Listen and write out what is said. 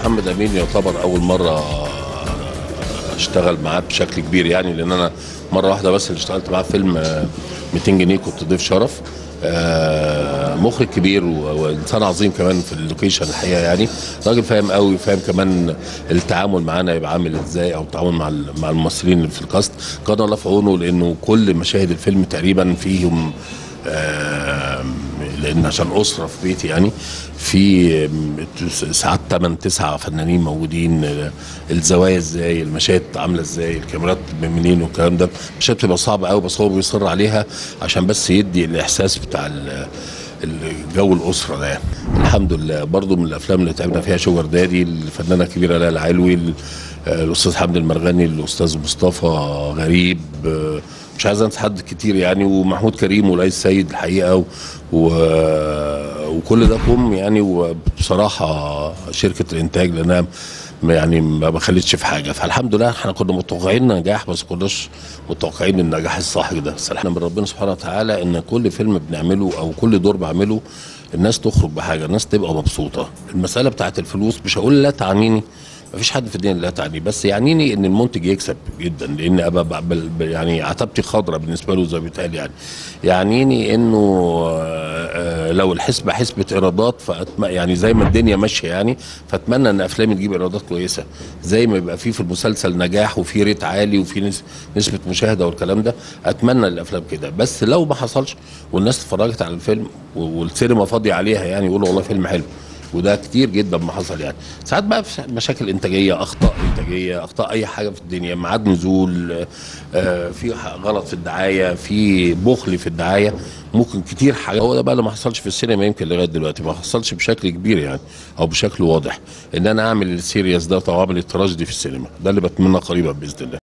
محمد امين يعتبر اول مره اشتغل معاه بشكل كبير يعني لان انا مره واحده بس اللي اشتغلت معاه في فيلم آه، 200 جنيه كنت ضيف شرف آه، مخرج كبير و- وانسان عظيم كمان في اللوكيشن الحقيقه يعني راجل فاهم قوي فاهم كمان التعامل معانا يبقى عامل ازاي او التعامل مع ال- مع الممثلين اللي في الكاست كان الله في عونه لانه كل مشاهد الفيلم تقريبا فيهم آه، لان عشان اسره في بيتي يعني في ساعات 8 9 فنانين موجودين آه، الزوايا ازاي المشاهد عامله ازاي الكاميرات من منين والكلام ده مشاهد بتبقى صعبه قوي بس هو بيصر عليها عشان بس يدي الاحساس بتاع ال- الجو الاسره ده يعني. الحمد لله برضو من الافلام اللي تعبنا فيها شوجر دادي الفنانه الكبيره ليلى العلوي ال- آه، الاستاذ حمدي المرغني الاستاذ مصطفى غريب آه، مش عايز انسى حد كتير يعني ومحمود كريم وليس سيد الحقيقه و... و... وكل ده كوم يعني وبصراحه شركه الانتاج لانها ما- يعني ما بخلتش في حاجه فالحمد لله احنا كنا متوقعين نجاح بس كناش متوقعين النجاح الصاحي ده بس احنا من ربنا سبحانه وتعالى ان كل فيلم بنعمله او كل دور بعمله الناس تخرج بحاجه الناس تبقى مبسوطه المساله بتاعت الفلوس مش هقول لا تعنيني مفيش حد في الدنيا لا تعني بس يعنيني ان المنتج يكسب جدا لان ابقى بقبل يعني عتبتي خضراء بالنسبه له زي ما بيتقال يعني يعنيني انه آه، آه، لو الحسبه حسبه ايرادات فأتم... يعني زي ما الدنيا ماشيه يعني فاتمنى ان افلامي تجيب ايرادات كويسه زي ما يبقى في في المسلسل نجاح وفي ريت عالي وفي نس... نسبه مشاهده والكلام ده اتمنى الافلام كده بس لو ما حصلش والناس اتفرجت على الفيلم و- والسينما فاضيه عليها يعني يقولوا والله فيلم حلو وده كتير جدا ما حصل يعني ساعات بقى في مشاكل انتاجيه اخطاء انتاجيه اخطاء اي حاجه في الدنيا ميعاد نزول آه، في ح- غلط في الدعايه في بخل في الدعايه ممكن كتير حاجات هو ده بقى اللي ما حصلش في السينما يمكن لغايه دلوقتي ما حصلش بشكل كبير يعني او بشكل واضح ان انا اعمل السيريس ده او اعمل التراجيدي في السينما ده اللي بتمنى قريبا باذن الله